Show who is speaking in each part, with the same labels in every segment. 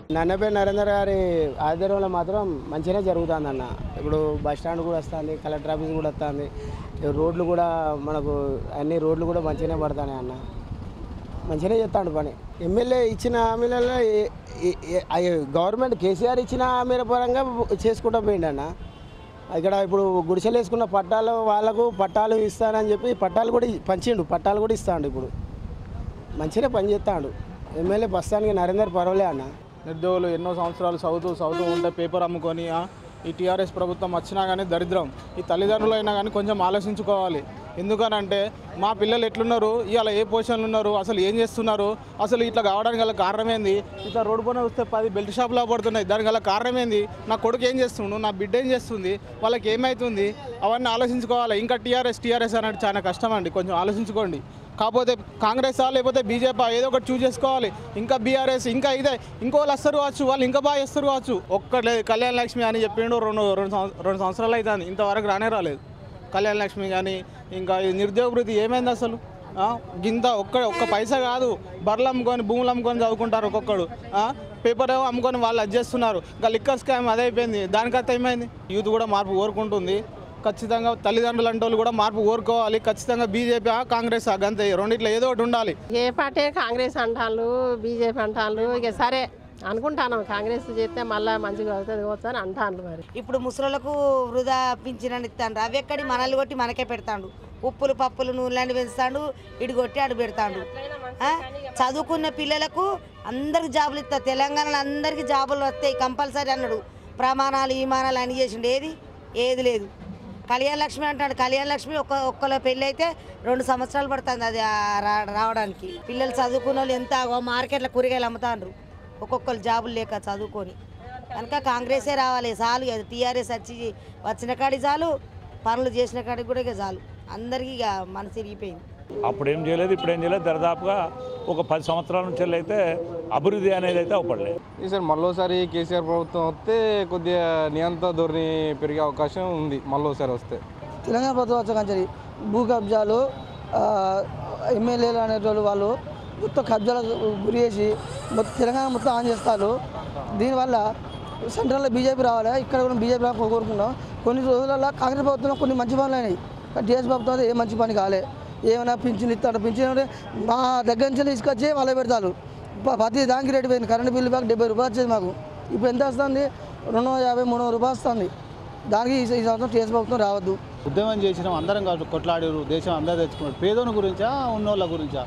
Speaker 1: నన్నపేట నరేందర్ గారి ఆధ్వర్యంలో మాత్రం మంచిగానే జరుగుతుంది అన్న ఇప్పుడు బస్ స్టాండ్ కూడా వస్తుంది కలెక్టర్ ఆఫీస్ కూడా వస్తుంది రోడ్లు కూడా మనకు అన్ని రోడ్లు కూడా మంచిగానే పడతాయి అన్న మంచిగానే చేస్తాడు పని ఎమ్మెల్యే ఇచ్చిన హామీలలో ఏ- ఏ- ఏ- అయ్యో, గవర్నమెంట్ కేసీఆర్ ఇచ్చిన హామీల పరంగా చేసుకుంటూ పోయిండు అన్న ఇక్కడ ఇప్పుడు గుడిసెలు వేసుకున్న పట్టాలు వాళ్ళకు పట్టాలు ఇస్తానని చెప్పి పట్టాలు కూడా ఇ- పంచిండు పట్టాలు కూడా ఇస్తాడు ఇప్పుడు మంచిగానే పని చేస్తాడు ఎమ్మెల్యే ప్రస్తుతానికి నరేందర్ పర్వాలే అన్న
Speaker 2: నిరుద్యోగులు ఎన్నో సంవత్సరాలు చదువుతూ చదువుతూ ఉంటే పేపర్ అమ్ముకొని ఆ, ఈ టీఆర్ఎస్ ప్రభుత్వం వచ్చినా కానీ దరిద్రం ఈ తల్లిదండ్రులు అయినా కానీ కొంచెం ఆలోచించుకోవాలి ఎందుకనంటే మా పిల్లలు ఎట్లున్నారు ఇవాళ ఏ పొజిషన్లు ఉన్నారు అసలు ఏం చేస్తున్నారు అసలు ఇట్లా కావడానికి గల కారణం ఏంది ఇట్లా రోడ్డు పైన వస్తే పది బెల్ట్ షాపులా పడుతున్నాయి దానికి గల కారణం ఏంది నా కొడుకు ఏం చేస్తుండు నా బిడ్డ ఏం చేస్తుంది వాళ్ళకి ఏమవుతుంది అవన్నీ ఆలోచించుకోవాలి ఇంకా టీఆర్ఎస్ టీఆర్ఎస్ అనేది చాలా కష్టం అండి కొంచెం ఆలోచించుకోండి కాకపోతే కాంగ్రెస్ లేకపోతే బీజేపీ ఏదో ఒకటి చూస్ చేసుకోవాలి ఇంకా బీఆర్ఎస్ ఇంకా ఇదే ఇంకో వాళ్ళు వస్తారు కావచ్చు వాళ్ళు ఇంకా బాగా చేస్తారు కావచ్చు ఒక్కటే కళ్యాణ లక్ష్మి అని చెప్పిండు రెండు రెండు సంవ- రెండు సంవత్సరాలు అవుతుంది ఇంతవరకు రానే రాలేదు కళ్యాణ లక్ష్మి కానీ ఇంకా ఈ నిరుద్యోగ వృత్తి ఏమైంది అసలు ఆ? గింత ఒక్క ఒక్క పైసా కాదు బర్రెలు అమ్ముకొని భూములు అమ్ముకొని చదువుకుంటారు ఒక్కొక్కడు ఆ? పేపర్ ఏమో అమ్ముకొని వాళ్ళు అది చేస్తున్నారు ఇంకా లిక్కర్ స్కామ్ అదే అయిపోయింది దానికైతే ఏమైంది యూత్ కూడా మార్పు కోరుకుంటుంది ఖచ్చితంగా తల్లిదండ్రులు అంటే వాళ్ళు కూడా మార్పు కోరుకోవాలి ఖచ్చితంగా బీజేపీ కాంగ్రెస్ గంతే రెండిట్లో ఏదో ఒకటి ఉండాలి
Speaker 3: ఏ పార్టీ కాంగ్రెస్ అంటాను బీజేపీ అంటాను ఇక సరే అనుకుంటాను కాంగ్రెస్ చేస్తే మళ్ళీ మంచిగా అవుతుంది కావచ్చు అని అంటాను మరి
Speaker 4: ఇప్పుడు ముసలులకు వృధా పింఛన్ ఇస్తాడు అవి ఎక్కడి మనల్ని కొట్టి మనకే పెడతాడు ఉప్పులు పప్పులు నూనెలు పెంచుతాడు ఇటు కొట్టి అడు పెడతాడు ఆ? చదువుకున్న పిల్లలకు అందరికి జాబులు ఇస్తా తెలంగాణలో అందరికి జాబులు వస్తాయి కంపల్సరీ అన్నాడు ప్రమాణాలు ఈమానాలు అని చేసిండు ఏది ఏది లేదు కళ్యాణ లక్ష్మి అంటాడు కళ్యాణ లక్ష్మి ఒక్క ఒక్కల పెళ్ళి అయితే రెండు సంవత్సరాలు పడుతుంది అది ఆ రా- రావడానికి పిల్లలు చదువుకున్న వాళ్ళు ఎంత మార్కెట్లో కూరగాయలు అమ్ముతాండ్రు ఒక్కొక్కరు జాబులు లేక చదువుకొని కనుక కాంగ్రెసే రావాలి చాలు ఇక టీఆర్ఎస్ వచ్చి వచ్చిన కాడికి చాలు పనులు చేసిన కాడికి కూడా ఇక చాలు అందరికీ ఇక మనసు ఇరిగిపోయింది
Speaker 5: అప్పుడు ఏం చేయలేదు ఇప్పుడు ఏం చేయలేదు దరిదాపుగా ఒక పది సంవత్సరాల నుంచి అయితే అభివృద్ధి అనేది అయితే అవ్వట్లేదు
Speaker 6: ఈసారి మళ్ళోసారి కేసీఆర్ ప్రభుత్వం వస్తే కొద్దిగా నియంత్రణ ధోరణి పెరిగే అవకాశం ఉంది మళ్ళోసారి వస్తే
Speaker 7: తెలంగాణ ప్రభుత్వం వచ్చాక భూ కబ్జాలు ఆ, ఎమ్మెల్యేలు అనేటోళ్ళు వాళ్ళు మొత్తం కబ్జాలకు గురి చేసి మొత్తం తెలంగాణ మొత్తం ఆన్ చేస్తారు దీనివల్ల సెంట్రల్లో బీజేపీ రావాలి ఇక్కడ కూడా బీజేపీ రావాలని కోరుకున్నాం కొన్ని రోజులలో కాంగ్రెస్ ప్రభుత్వంలో కొన్ని మంచి పనులు అయినాయి కానీ టీఎస్ ప్రభుత్వం అయితే ఏ మంచి పని కాలే ఏమైనా పింఛన్ ఇస్తాడు పింఛన్ అంటే మా దగ్గర నుంచి తీసుకొచ్చి వాళ్ళే పెడతారు ప- ప్రతి దానికి రేటు పోయింది కరెంట్ బిల్లు బ్యాగ్ డెబ్బై రూపాయలు వచ్చేది మాకు ఇప్పుడు ఎంత వస్తుంది రెండు వందల యాభై మూడు వందల రూపాయలు వస్తుంది దానికి ఈ ఈ సంవత్సరం టీఎస్ ప్రభుత్వం రావద్దు
Speaker 2: ఉద్యమం చేసినాం అందరం కాదు కొట్లాడారు దేశం అందరూ తెచ్చుకున్నారు పేదోని గురించా ఉన్నోళ్ళ గురించా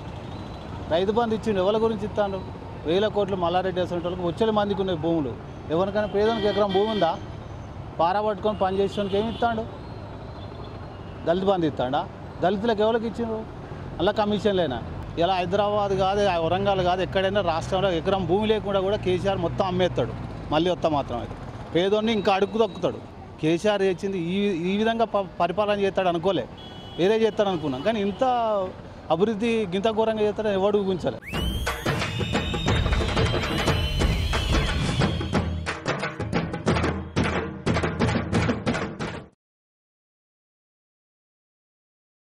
Speaker 2: రైతు బంధు ఇచ్చిండు ఎవరి గురించి ఇస్తాడు వేల కోట్లు మల్లారెడ్డి వేసిన వాళ్ళకి వచ్చే మందికి ఉన్నాయి భూములు ఎవరికైనా పేదోనికి ఎకరం భూమి ఉందా పారా పట్టుకొని పని చేసేవానికి ఏమి ఇస్తాడు దళిత బంధు ఇస్తాడా దళితులకు ఎవరికి ఇచ్చిండ్రు అలా కమిషన్లేనా ఇలా హైదరాబాద్ కాదు వరంగల్ కాదు ఎక్కడైనా రాష్ట్రంలో ఎకరం భూమి లేకుండా కూడా కేసీఆర్ మొత్తం అమ్మేస్తాడు మళ్ళీ వస్తా మాత్రం అయితే పేదోన్ని ఇంకా అడుగు తొక్కుతాడు కేసీఆర్ చేసింది ఈ ఈ విధంగా ప- పరిపాలన చేస్తాడు అనుకోలే వేరే చేస్తాడు అనుకున్నాం కానీ ఇంత అభివృద్ధి గింత ఘోరంగా చేస్తాడని ఎవడు ఊహించలే